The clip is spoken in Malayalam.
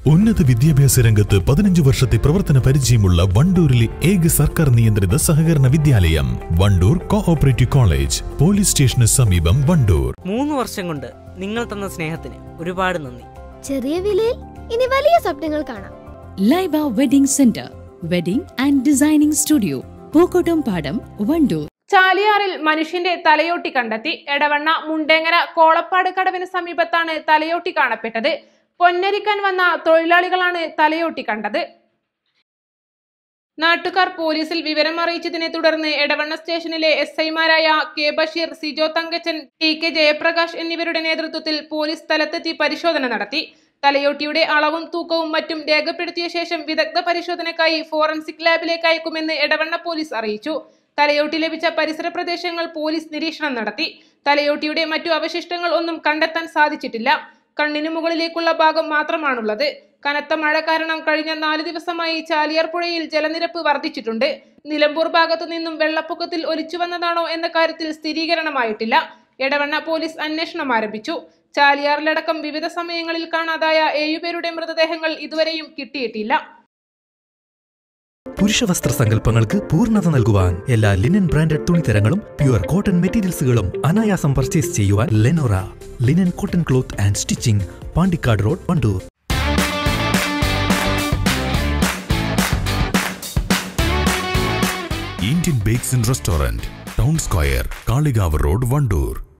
ഉന്നത വിദ്യാഭ്യാസ രംഗത്ത് പതിനഞ്ച് വർഷത്തെ പ്രവർത്തന പരിചയമുള്ള വണ്ടൂരിലെ ഏക സർക്കാർ നിയന്ത്രിത സഹകരണ വിദ്യാലയം വണ്ടൂർ കോഓപ്പറേറ്റീവ് കോളേജ് പോലീസ് സ്റ്റേഷന് സമീപം വണ്ടൂർ മൂന്ന് വർഷം കൊണ്ട് നിങ്ങൾ തന്ന സ്നേഹത്തിന് ഒരുപാട് നന്ദി ചെറിയ വിലയിൽ ഇനി വലിയ സ്വപ്നങ്ങൾ കാണാം Laiba wedding centre wedding and designing studio Pookkottam Padam Wandoor ചാലിയാറിൽ മനുഷ്യന്റെ തലയോട്ടി കണ്ടെത്തി എടവണ്ണ മുണ്ടേങ്ങര കോളപ്പാട് കടവിന് സമീപത്താണ് തലയോട്ടി കാണപ്പെട്ടത് പൊന്നരിക്കാൻ വന്ന തൊഴിലാളികളാണ് തലയോട്ടി കണ്ടത് നാട്ടുകാർ പോലീസിൽ വിവരം അറിയിച്ചതിനെ തുടർന്ന് എടവണ്ണ സ്റ്റേഷനിലെ എസ് ഐമാരായ K Basheer Sijo Thankachan T K Jayaprakash എന്നിവരുടെ നേതൃത്വത്തിൽ പോലീസ് സ്ഥലത്തെത്തി പരിശോധന നടത്തി തലയോട്ടിയുടെ അളവും തൂക്കവും മറ്റും രേഖപ്പെടുത്തിയ ശേഷം വിദഗ്ധ പരിശോധനയ്ക്കായി ഫോറൻസിക് ലാബിലേക്ക് അയക്കുമെന്ന് എടവണ്ണ പോലീസ് അറിയിച്ചു തലയോട്ടി ലഭിച്ച പരിസര പ്രദേശങ്ങൾ പോലീസ് നിരീക്ഷണം നടത്തി തലയോട്ടിയുടെ മറ്റു അവശിഷ്ടങ്ങൾ ഒന്നും കണ്ടെത്താൻ സാധിച്ചിട്ടില്ല കണ്ണിനു മുകളിലേക്കുള്ള ഭാഗം മാത്രമാണുള്ളത് കനത്ത മഴ കാരണം കഴിഞ്ഞ നാല് ദിവസമായി ചാലിയാർ പുഴയിൽ ജലനിരപ്പ് വർദ്ധിച്ചിട്ടുണ്ട് നിലമ്പൂർ ഭാഗത്തു നിന്നും വെള്ളപ്പൊക്കത്തിൽ ഒലിച്ചു വന്നതാണോ എന്ന കാര്യത്തിൽ സ്ഥിരീകരണമായിട്ടില്ല എടവണ്ണ പോലീസ് അന്വേഷണം ആരംഭിച്ചു ചാലിയാറിലടക്കം വിവിധ സമയങ്ങളിൽ കാണാതായ ഏഴുപേരുടെ മൃതദേഹങ്ങൾ ഇതുവരെയും കിട്ടിയിട്ടില്ല പുരുഷവസ്ത്ര സങ്കല്പങ്ങൾക്ക് പൂർണ്ണത നൽകുവാൻ എല്ലാ ലിനൻ ബ്രാൻഡഡ് തുണിത്തരങ്ങളും പ്യുവർ കോട്ടൺ മെറ്റീരിയൽസുകളും അനായാസം പർച്ചേസ് ചെയ്യുവാൻ Lenora linen cotton cloth and stitching Pandikkad road Wandoor Indian bakes and restaurant town square Kalikavu road Wandoor